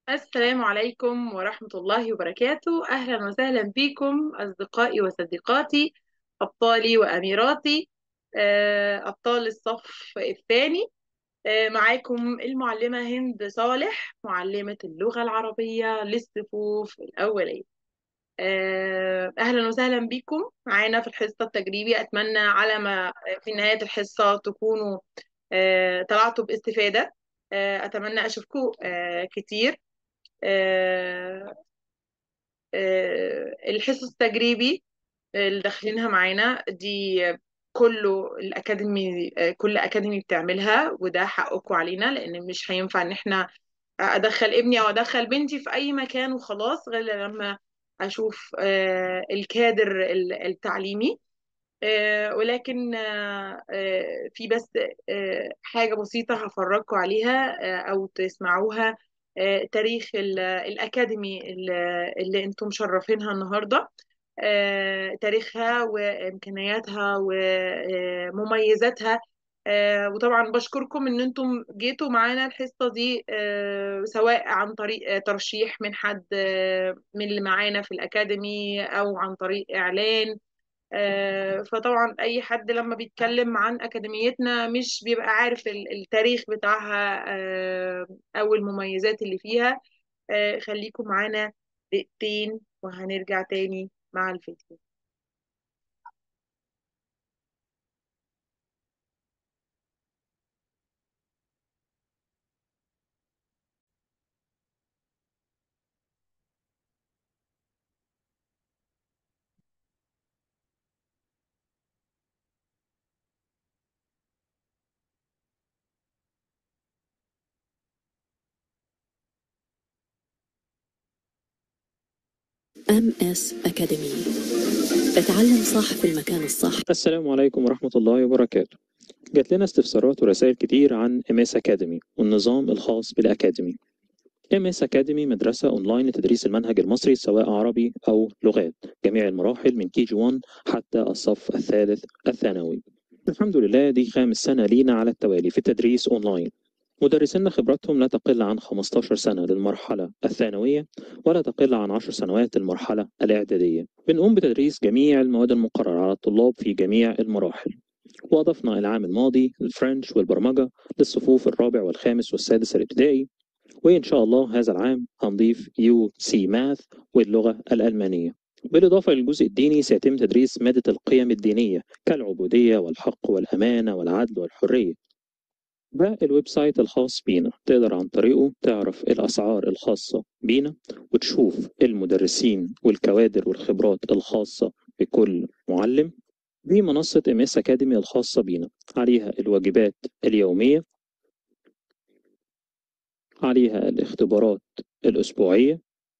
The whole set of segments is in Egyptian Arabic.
السلام عليكم ورحمة الله وبركاته أهلا وسهلا بكم أصدقائي وصديقاتي أبطالي وأميراتي آه، أبطال الصف الثاني آه، معاكم المعلمة هند صالح معلمة اللغة العربية للصفوف الأولية آه، أهلا وسهلا بكم معانا في الحصة التجريبي أتمنى على ما في نهاية الحصة تكونوا آه، طلعتوا باستفادة آه، أتمنى أشوفكم آه، كتير آه، آه، الحصص التجريبي اللي داخلينها معانا دي كله الأكاديمي آه، كل أكاديمي بتعملها وده حقكم علينا لأن مش هينفع إن احنا أدخل ابني أو أدخل بنتي في أي مكان وخلاص غير لما أشوف آه، الكادر ال- التعليمي آه، ولكن آه، آه، في بس آه، حاجة بسيطة هفرجكم عليها آه، أو تسمعوها آه، تاريخ ال- الأكاديمي اللي اللي أنتم مشرفينها النهاردة آه، تاريخها وإمكانياتها ومميزاتها آه، وطبعا بشكركم ان انتم جيتوا معانا الحصة دي آه، سواء عن طريق آه، ترشيح من حد آه، من اللي معانا في الأكاديمي أو عن طريق إعلان آه، فطبعا اي حد لما بيتكلم عن اكاديميتنا مش بيبقى عارف ال- التاريخ بتاعها آه، او المميزات اللي فيها آه، خليكم معانا دقيقتين وهنرجع تاني مع الفيديو ام اس اكاديمي اتعلم صح في المكان الصح السلام عليكم ورحمة الله وبركاته جات لنا استفسارات ورسائل كتير عن MS Academy والنظام الخاص بالأكاديمي MS Academy مدرسة أونلاين لتدريس المنهج المصري سواء عربي أو لغات جميع المراحل من كي جي 1 حتى الصف الثالث الثانوي الحمد لله دي خامس سنة لينا على التوالي في التدريس أونلاين مدرسينا خبرتهم لا تقل عن 15 سنة للمرحلة الثانوية ولا تقل عن 10 سنوات للمرحلة الإعدادية بنقوم بتدريس جميع المواد المقررة على الطلاب في جميع المراحل وأضفنا العام الماضي الفرنش والبرمجة للصفوف الرابع والخامس والسادس الابتدائي وإن شاء الله هذا العام هنضيف يو سي ماث واللغة الألمانية بالإضافة للجزء الديني سيتم تدريس مادة القيم الدينية كالعبودية والحق والأمانة والعدل والحرية ده الويب سايت الخاص بينا تقدر عن طريقه تعرف الأسعار الخاصة بينا وتشوف المدرسين والكوادر والخبرات الخاصة بكل معلم دي منصة ام اس اكاديمي الخاصة بينا عليها الواجبات اليومية عليها الاختبارات الأسبوعية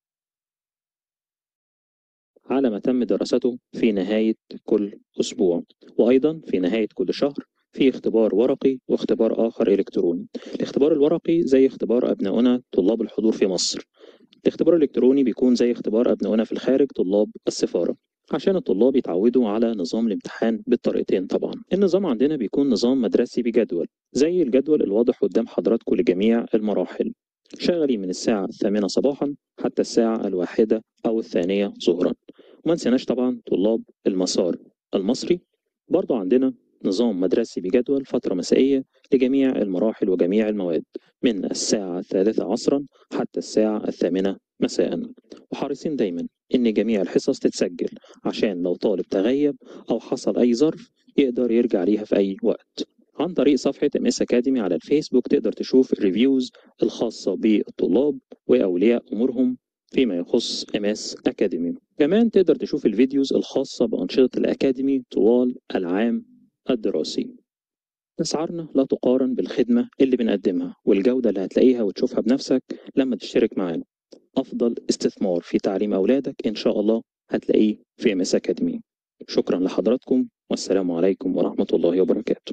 على ما تم دراسته في نهاية كل أسبوع وأيضا في نهاية كل شهر في اختبار ورقي واختبار آخر إلكتروني الاختبار الورقي زي اختبار أبنائنا طلاب الحضور في مصر الاختبار الإلكتروني بيكون زي اختبار أبنائنا في الخارج طلاب السفارة عشان الطلاب يتعودوا على نظام الامتحان بالطريقتين طبعا النظام عندنا بيكون نظام مدرسي بجدول زي الجدول الواضح قدام حضراتكم لجميع المراحل شغالين من الساعة الثامنة صباحا حتى الساعة الواحدة أو الثانية ظهرا وما نسيناش طبعا طلاب المسار المصري برضو عندنا نظام مدرسي بجدول فترة مسائية لجميع المراحل وجميع المواد من الساعة الثالثة عصرا حتى الساعة الثامنة مساء وحريصين دايما إن جميع الحصص تتسجل عشان لو طالب تغيب أو حصل أي ظرف يقدر يرجع ليها في أي وقت عن طريق صفحة ام اس اكاديمي على الفيسبوك تقدر تشوف الريفيوز الخاصة بالطلاب وأولياء أمورهم فيما يخص ام اس اكاديمي كمان تقدر تشوف الفيديوز الخاصة بأنشطة الأكاديمي طوال العام الدراسي أسعارنا لا تقارن بالخدمة اللي بنقدمها والجودة اللي هتلاقيها وتشوفها بنفسك لما تشترك معانا أفضل استثمار في تعليم أولادك إن شاء الله هتلاقيه في ام اس اكاديمي شكرا لحضراتكم والسلام عليكم ورحمة الله وبركاته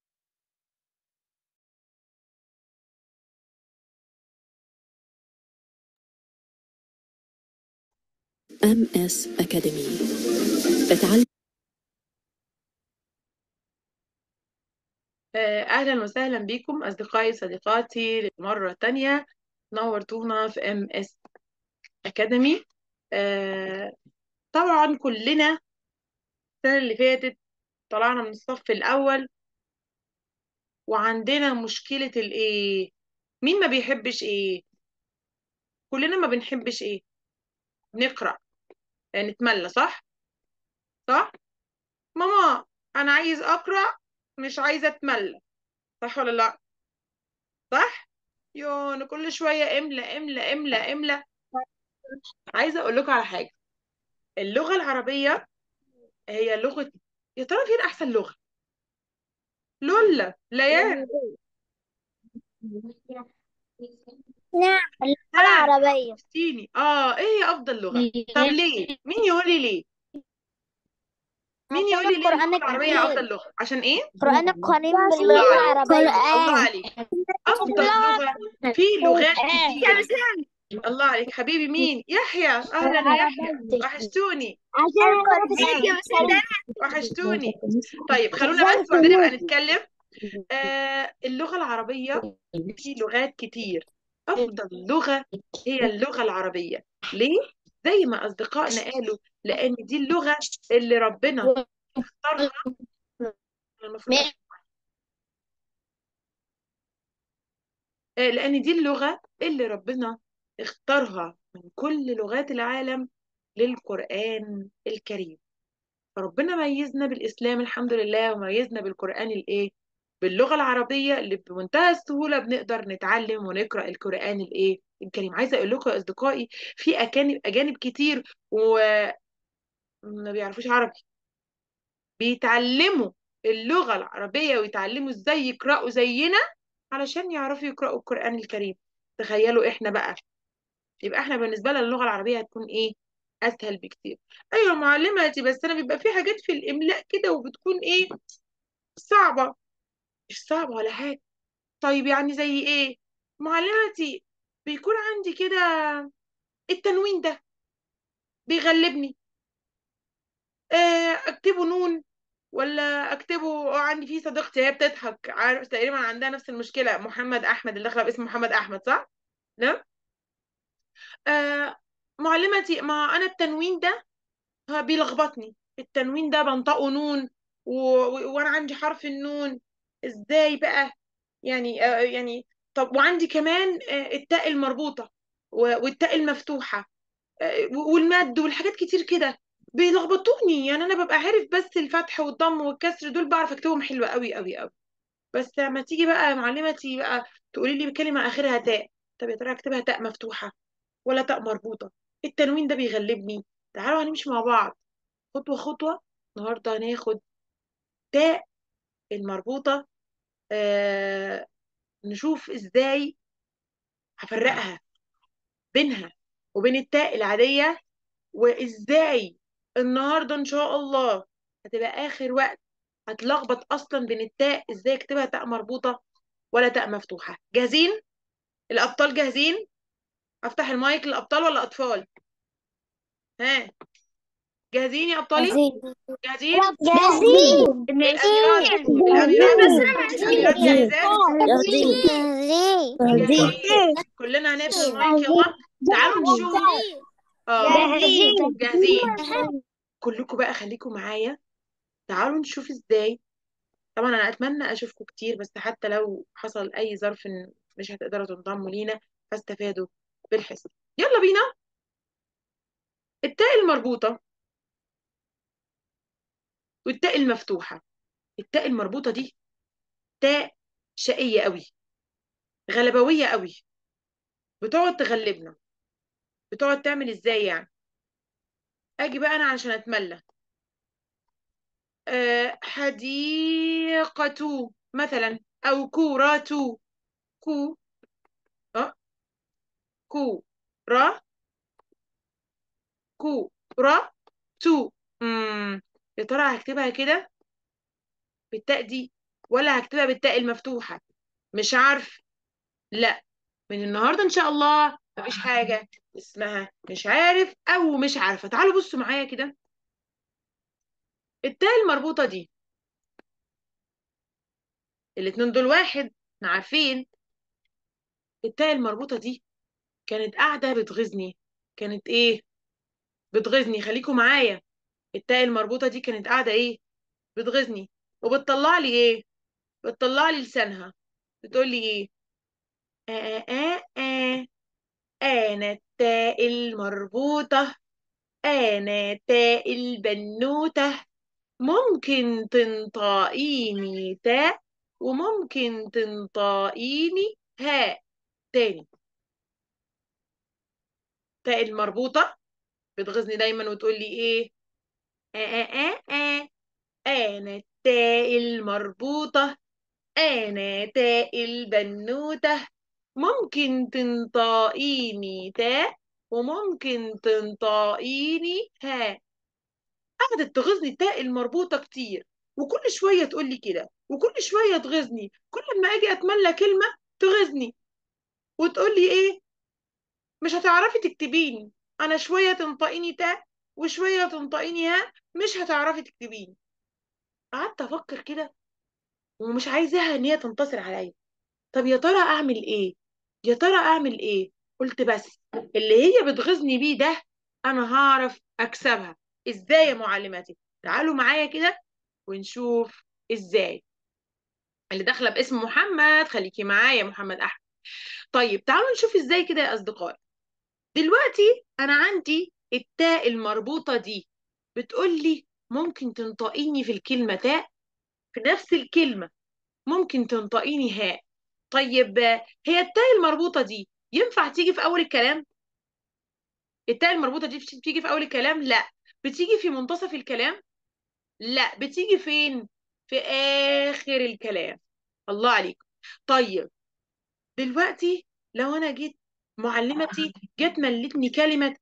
ام اس اكاديمي اتعلم آه، أهلا وسهلا بكم أصدقائي وصديقاتي لمرة تانية نورتونا في ام اس اكاديمي آه طبعا كلنا السنة اللي فاتت طلعنا من الصف الأول وعندنا مشكلة الإيه مين ما بيحبش إيه كلنا ما بنحبش إيه نقرأ يعني نتملى صح صح ماما أنا عايز أقرأ مش عايزة أتملى صح ولا لأ صح يو أنا كل شوية املى املى املى املى عايزة أقول لكم على حاجة اللغة العربية هي لغة يا ترى فين أحسن لغة لولا ليان نعم اللغة ها العربية ستيني اه ايه هي افضل لغة طب ليه مين يقول لي ليه مين عشان يقول لي ليه اللغة القرآن العربية افضل الكريم لغة عشان ايه القرآن الكريم الله باللغة عليك العربية الله عليك افضل لغة في لغات كتير الله عليك حبيبي مين يحيى اهلا يا يحيى وحشتوني عشان وحشتوني طيب خلونا بس وبعدين نبقى نتكلم آه اللغة العربية في لغات كتير أفضل لغة هي اللغة العربية ليه؟ زي ما أصدقائنا قالوا لأن دي اللغة اللي ربنا اختارها المفروض آه، لأن دي اللغة اللي ربنا اختارها من كل لغات العالم للقرآن الكريم فربنا ميزنا بالإسلام الحمد لله وميزنا بالقرآن الإيه؟ باللغة العربية اللي بمنتهى السهولة بنقدر نتعلم ونقرأ القرآن الإيه؟ الكريم عايزة أقول لكم يا أصدقائي في أجانب أجانب كتير وما بيعرفوش عربي بيتعلموا اللغة العربية ويتعلموا إزاي يقرأوا زينا علشان يعرفوا يقرأوا القرآن الكريم تخيلوا إحنا بقى يبقى إحنا بالنسبة لنا اللغة العربية هتكون إيه؟ أسهل بكتير أيوة معلمتي بس أنا بيبقى في حاجات في الإملاء كده وبتكون إيه؟ صعبة مش صعبة ولا حاجة طيب يعني زي ايه معلمتي بيكون عندي كده التنوين ده بيغلبني آه، اكتبه نون ولا اكتبه اه عندي في صديقتي هي بتضحك عارف تقريبا عندها نفس المشكلة محمد احمد اللي داخله باسم محمد احمد صح لا آه معلمتي ما انا التنوين ده ها بيلخبطني التنوين ده بنطقه نون و... و... وانا عندي حرف النون ازاي بقى يعني آه يعني طب وعندي كمان آه التاء المربوطة و- والتاء المفتوحة آه والمد والحاجات كتير كده بيلخبطوني يعني انا ببقى عارف بس الفتح والضم والكسر دول بعرف اكتبهم حلوة قوي قوي قوي بس لما تيجي بقى يا معلمتي بقى تقولي لي بكلمة اخرها تاء طب يا ترى اكتبها تاء مفتوحة ولا تاء مربوطة التنوين ده بيغلبني تعالوا هنمشي مع بعض خطوة خطوة النهاردة هناخد تاء المربوطة آه نشوف ازاي هفرقها بينها وبين التاء العادية وازاي النهاردة ان شاء الله هتبقى اخر وقت هتلخبط اصلا بين التاء ازاي اكتبها تاء مربوطة ولا تاء مفتوحة جاهزين الابطال جاهزين افتح المايك للابطال ولا اطفال ها جاهزين يا ابطالي جاهزين جاهزين الاميرات الاميرات الاميرات جاهزات جاهزين كلنا هنقفل المايك يلا تعالوا نشوف اه جاهزين. جاهزين كلكم بقى خليكم معايا تعالوا نشوف ازاي طبعا انا اتمنى اشوفكم كتير بس حتى لو حصل اي ظرف ان مش هتقدروا تنضموا لينا فاستفادوا بالحصة يلا بينا التاء المربوطة والتاء المفتوحة التاء المربوطة دي تاء شقية قوي غلبوية قوي بتقعد تغلبنا بتقعد تعمل ازاي يعني اجي بقى انا عشان اتملى أه حديقة مثلا او كورة كو أه كو را كو را تو امم يا ترى هكتبها كده بالتاء دي ولا هكتبها بالتاء المفتوحة مش عارف لا من النهارده ان شاء الله مفيش حاجة اسمها مش عارف او مش عارفة تعالوا بصوا معايا كده التاء المربوطة دي الاتنين دول واحد احنا عارفين التاء المربوطة دي كانت قاعدة بتغيظني كانت ايه بتغيظني خليكم معايا التاء المربوطة دي كانت قاعدة ايه بتغيظني وبتطلع لي ايه بتطلع لي لسانها بتقول لي ايه آه آه آه أنا التاء المربوطة أنا تاء البنوتة ممكن تنطقيني تاء وممكن تنطقيني هاء تاني تاء المربوطة بتغيظني دايما وتقول لي ايه آه آه آه آه أنا التاء المربوطة أنا تاء البنوتة ممكن تنطقيني تاء وممكن تنطقيني هاء قعدت تغيظني التاء المربوطة كتير وكل شوية تقول لي كده وكل شوية تغيظني كل ما أجي أتملى كلمة تغيظني وتقول لي إيه مش هتعرفي تكتبيني أنا شوية تنطقيني تاء وشوية تنطقيني هاء مش هتعرفي تكتبيني قعدت أفكر كده ومش عايزاها إن هي تنتصر عليا طب يا ترى أعمل إيه يا ترى أعمل إيه قلت بس اللي هي بتغيظني بيه ده أنا هعرف أكسبها إزاي يا معلماتي تعالوا معايا كده ونشوف إزاي اللي داخلة باسم محمد خليكي معايا محمد أحمد طيب تعالوا نشوف إزاي كده يا أصدقائي دلوقتي أنا عندي التاء المربوطة دي بتقول لي ممكن تنطقيني في الكلمة تاء في نفس الكلمة ممكن تنطقيني هاء طيب هي التاء المربوطة دي ينفع تيجي في أول الكلام؟ التاء المربوطة دي بتيجي في أول الكلام؟ لا بتيجي في منتصف الكلام؟ لا بتيجي فين؟ في آخر الكلام الله عليكم طيب دلوقتي لو أنا جيت معلمتي جت ملتني كلمة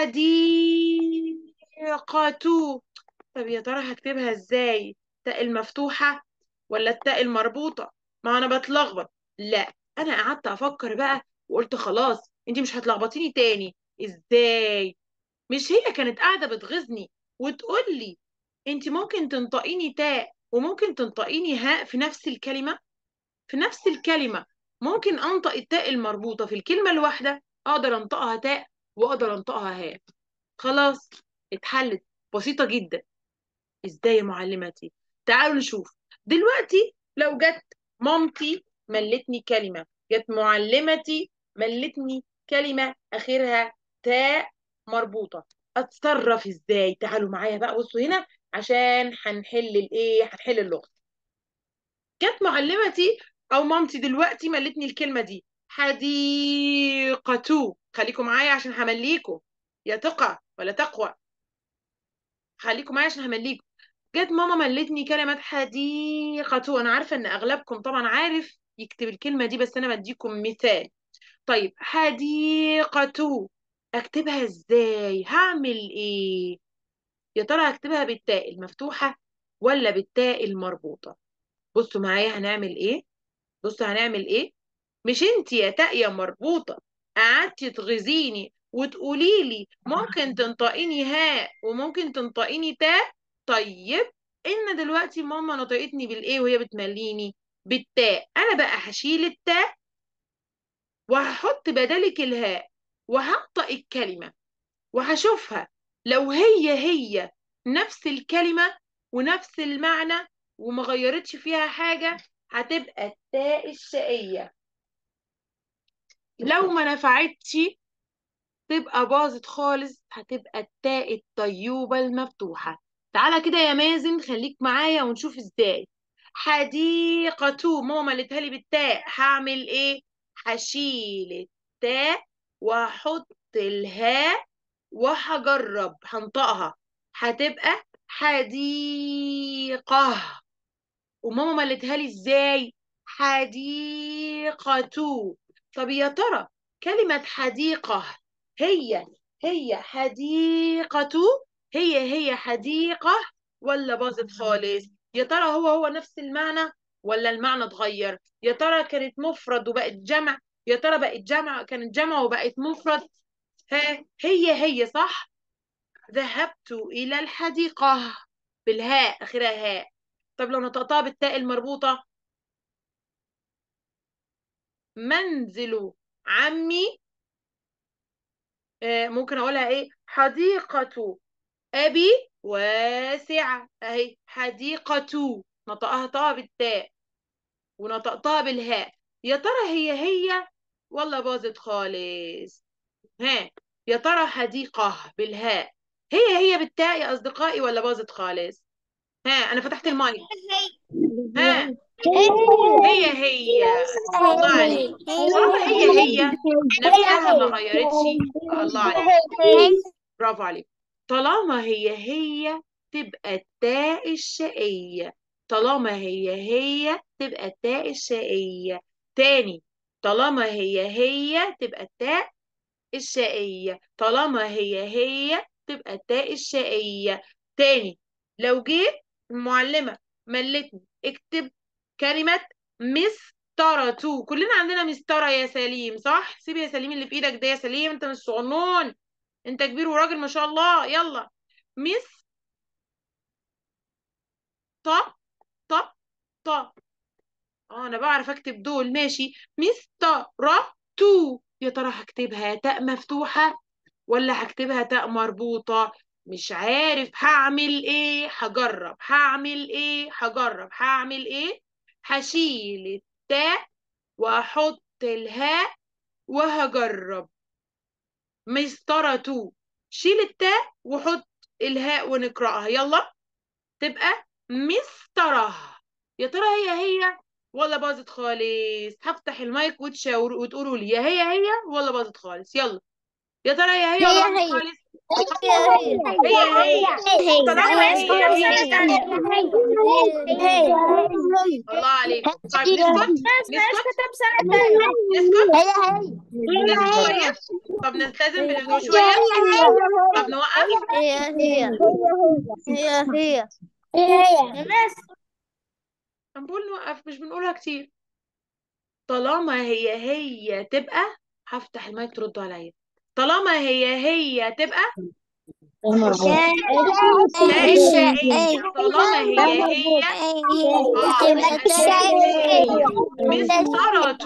حديقة طب يا ترى هكتبها ازاي؟ التاء المفتوحة ولا التاء المربوطة؟ ما أنا بتلخبط لا أنا قعدت أفكر بقى وقلت خلاص أنت مش هتلخبطيني تاني ازاي؟ مش هي كانت قاعدة بتغيظني وتقول لي أنت ممكن تنطقيني تاء وممكن تنطقيني هاء في نفس الكلمة؟ في نفس الكلمة ممكن أنطق التاء المربوطة في الكلمة الواحدة أقدر أنطقها تاء وأقدر أنطقها هاء خلاص اتحلت بسيطة جدا ازاي يا معلمتي تعالوا نشوف دلوقتي لو جت مامتي ملتني كلمة جت معلمتي ملتني كلمة آخرها تاء مربوطة أتصرف ازاي تعالوا معايا بقى بصوا هنا عشان هنحل الايه هنحل اللغة جت معلمتي أو مامتي دلوقتي ملتني الكلمة دي حديقة خليكم معايا عشان همليكم يا تقى ولا تقوى خليكم معايا عشان همليكم جت ماما ملتني كلمة حديقة أنا عارفة إن أغلبكم طبعا عارف يكتب الكلمة دي بس أنا بديكم مثال طيب حديقة أكتبها إزاي هعمل إيه يا ترى هكتبها بالتاء المفتوحة ولا بالتاء المربوطة بصوا معايا هنعمل إيه بصوا هنعمل إيه مش أنت يا تاء يا مربوطة قعدتي تغيظيني وتقولي لي ممكن تنطقيني هاء وممكن تنطقيني تاء طيب ان دلوقتي ماما نطقتني بالايه وهي بتمليني بالتاء انا بقى هشيل التاء وهحط بدالك الهاء وهنطق الكلمه وهشوفها لو هي هي نفس الكلمه ونفس المعنى وما غيرتش فيها حاجه هتبقى التاء الشقيه لو ما نفعتش تبقى باظت خالص هتبقى التاء الطيوبة المفتوحة تعالى كده يا مازن خليك معايا ونشوف ازاي حديقة ماما قالتها لي بالتاء هعمل ايه هشيل التاء وهحط الهاء وهجرب هنطقها هتبقى حديقة وماما قالتها لي ازاي حديقة طب يا ترى كلمة حديقة هي هي حديقة هي هي حديقة ولا باظت خالص يا ترى هو هو نفس المعنى ولا المعنى اتغير يا ترى كانت مفرد وبقت جمع يا ترى بقت جمع كانت جمع وبقت مفرد ها هي هي صح ذهبت إلى الحديقة بالهاء آخرها هاء طب لو نطقتها بالتاء المربوطة منزل عمي آه، ممكن اقولها ايه حديقة ابي واسعة اهي حديقة نطقها طه بالتاء ونطقتها بالهاء يا ترى هي هي ولا باظت خالص ها يا ترى حديقة بالهاء هي هي بالتاء يا أصدقائي ولا باظت خالص ها أنا فتحت المايك ها هي هي الله عليك طالما هي هي نفسها ما غيرتش الله عليك برافو عليك طالما هي هي تبقى التاء الشقية طالما هي هي تبقى التاء الشقية تاني طالما هي هي تبقى التاء الشقية طالما هي هي تبقى التاء الشقية تاني لو جيت المعلمة ملتني اكتب كلمة مسطرة كلنا عندنا مسطرة يا سليم صح سيب يا سليم اللي في ايدك ده يا سليم انت مش صغنون انت كبير وراجل ما شاء الله يلا مس ط ط ط اه انا بعرف اكتب دول ماشي مسطرة تو يا ترى هكتبها تاء مفتوحة ولا هكتبها تاء مربوطة مش عارف هعمل ايه هجرب هعمل ايه هجرب هعمل ايه هشيل التاء واحط الهاء وهجرب مسطرة تو شيل التاء وحط الهاء ونقرأها يلا تبقى مسطرة يا ترى هي هي ولا باظت خالص هفتح المايك وتشاور وتقولوا لي يا هي هي ولا باظت خالص يلا يا ترى هي هي ولا هي باظت هي. خالص هي هي هي طالما هي هي هي الله عليك طيب نسكت نسكت نسكت نسكت شوية طب نلتزم بالهدوء شوية طب نوقف بنقول نوقف مش بنقولها كتير طالما هي هي تبقى هفتح المايك تردوا عليا طالما هي هي تبقى تاء الشقية طالما هي هي مسطرة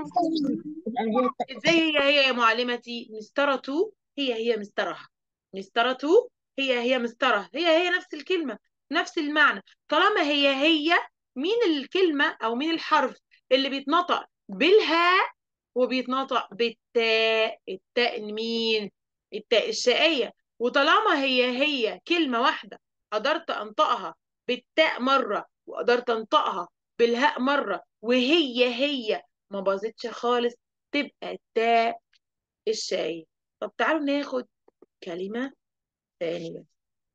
ازاي هي هي يا معلمتي مسطرة هي هي مسطرة مسطرة هي هي مسطرة هي هي نفس الكلمة نفس المعنى طالما هي هي مين الكلمة أو مين الحرف اللي بيتنطق بالهاء وبيتنطق بالتاء التاء مين التاء الشقية وطالما هي هي كلمة واحدة قدرت أنطقها بالتاء مرة وقدرت أنطقها بالهاء مرة وهي هي ما باظتش خالص تبقى التاء الشقية طب تعالوا ناخد كلمة ثانية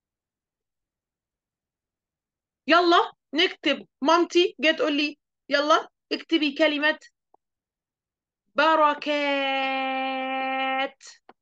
يلا نكتب مامتي جت تقول لي يلا اكتبي كلمة بركات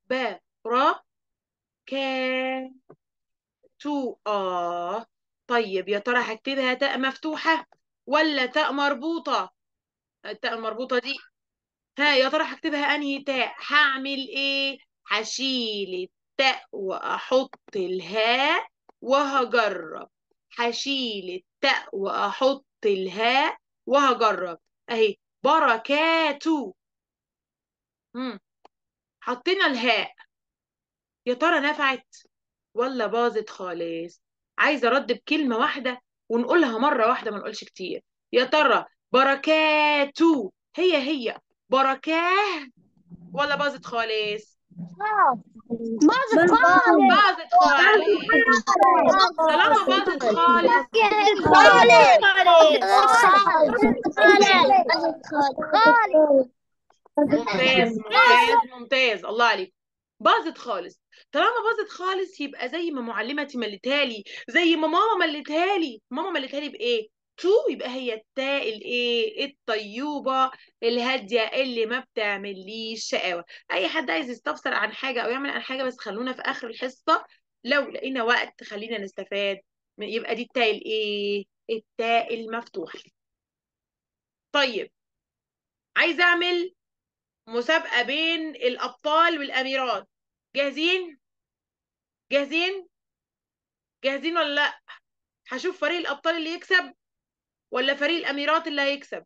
بركات تو اه طيب يا ترى هكتبها تاء مفتوحة ولا تاء مربوطة التاء المربوطة دي ها يا ترى هكتبها انهي تاء هعمل ايه هشيل التاء واحط الهاء وهجرب هشيل التاء واحط الهاء وهجرب اهي بركاتو مم. حطينا الهاء يا ترى نفعت ولا باظت خالص عايزه ارد بكلمه واحده ونقولها مره واحده ما نقولش كتير يا ترى بركاتو هي هي بركاه ولا باظت خالص باظت خالص طالما باظت خالص ممتاز ممتاز ممتاز الله عليك باظت خالص طالما باظت خالص يبقى زي ما معلمتي ملتها لي زي ما ماما ملتها لي ماما ملتها لي بايه تو يبقى هي التاء الايه الطيوبه الهاديه اللي ما بتعمليش شقاوه اي حد عايز يستفسر عن حاجه او يعمل عن حاجه بس خلونا في اخر الحصه لو لقينا وقت خلينا نستفاد يبقى دي التاء الايه التاء المفتوحه طيب عايزه اعمل مسابقه بين الابطال والاميرات جاهزين جاهزين جاهزين ولا لا هشوف فريق الابطال اللي يكسب ولا فريق الاميرات اللي هيكسب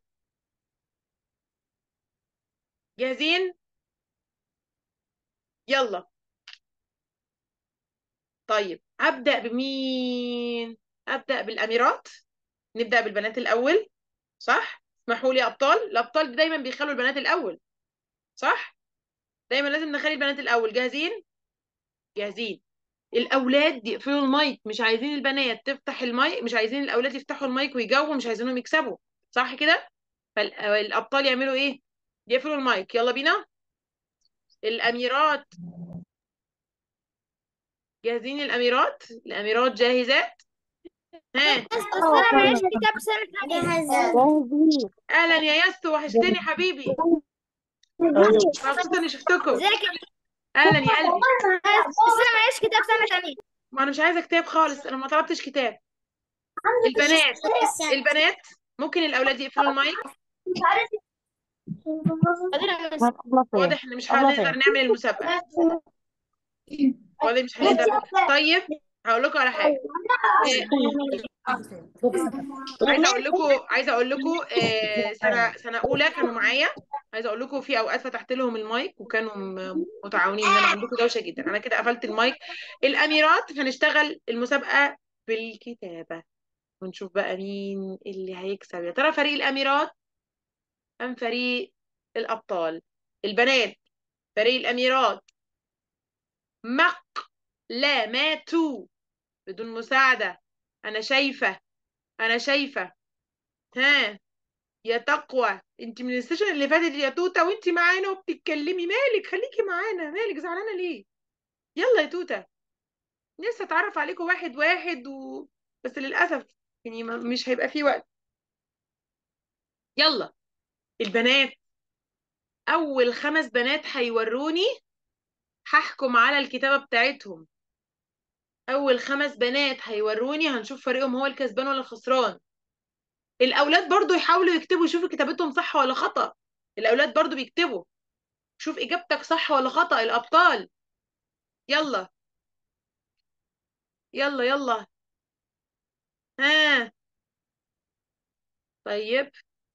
جاهزين يلا طيب أبدأ بمين أبدأ بالأميرات نبدأ بالبنات الأول صح اسمحوا لي يا أبطال الأبطال دايما بيخلوا البنات الأول صح دايما لازم نخلي البنات الأول جاهزين جاهزين الأولاد يقفلوا المايك مش عايزين البنات تفتح المايك مش عايزين الأولاد يفتحوا المايك ويجاوبوا مش عايزينهم يكسبوا صح كده فالأبطال يعملوا إيه يقفلوا المايك يلا بينا الأميرات جاهزين الأميرات الأميرات جاهزات ها بس انا معيش كتاب سنة جاهزة أهلا يا ياسو وحشتني حبيبي مبسوطة إني شفتكم ازيك أهلا يا قلبي بس انا معيش كتاب سنة تانية ما أنا مش عايزة كتاب خالص أنا ما طلبتش كتاب البنات البنات ممكن الأولاد يقفلوا المايك واضح إن مش هنقدر نعمل المسابقة واضح مش هنقدر طيب هقول لكم على حاجة عايزه اقول لكم عايزه اقول لكم آه، سنه سنه اولى كانوا معايا عايزه اقول لكم في اوقات فتحت لهم المايك وكانوا م- متعاونين انما عندكم دوشه جدا انا كده قفلت المايك الاميرات هنشتغل المسابقه بالكتابه ونشوف بقى مين اللي هيكسب يا ترى فريق الاميرات ام فريق الابطال البنات فريق الاميرات مقلمات بدون مساعده انا شايفه انا شايفه ها يا تقوى انت من السيشن اللي فاتت يا توته وانت معانا وبتتكلمي مالك خليكي معانا مالك زعلانه ليه يلا يا توته لسه اتعرف عليكم واحد واحد و... بس للاسف يعني ما- مش هيبقى فيه وقت يلا البنات اول خمس بنات هيوروني هحكم على الكتابه بتاعتهم اول خمس بنات هيوروني هنشوف فريقهم هو الكسبان ولا الخسران الاولاد برضو يحاولوا يكتبوا يشوفوا كتابتهم صح ولا خطأ الاولاد برضو بيكتبوا شوف اجابتك صح ولا خطأ الابطال يلا يلا يلا ها طيب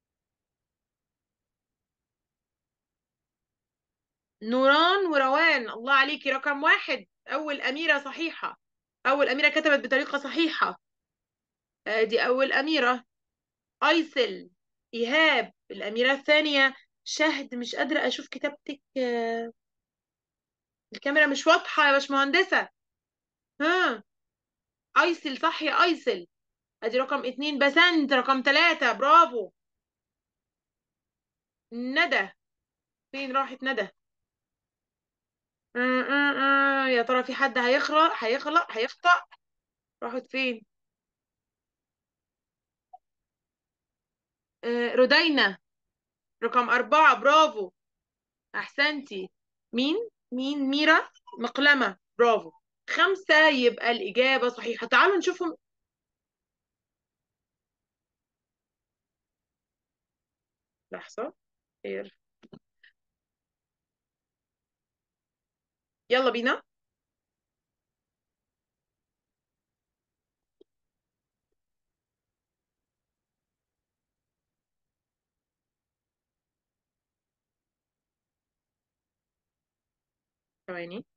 نوران وروان الله عليكي رقم واحد اول اميرة صحيحة اول اميرة كتبت بطريقة صحيحة ادي اول اميرة ايسل ايهاب الاميرة الثانية شهد مش قادرة اشوف كتابتك آه، الكاميرا مش واضحة يا باشمهندسة ها ايسل صح يا ايسل ادي رقم اتنين بسنت رقم تلاتة برافو ندى فين راحت ندى آه، آه، آه، يا ترى في حد هيخرق هيخلق هيخطأ راحت فين آه، رودينا رقم أربعة برافو أحسنتي مين مين ميرا مقلمة برافو خمسة يبقى الإجابة صحيحة تعالوا نشوفهم لحظة خير يلا بينا ثواني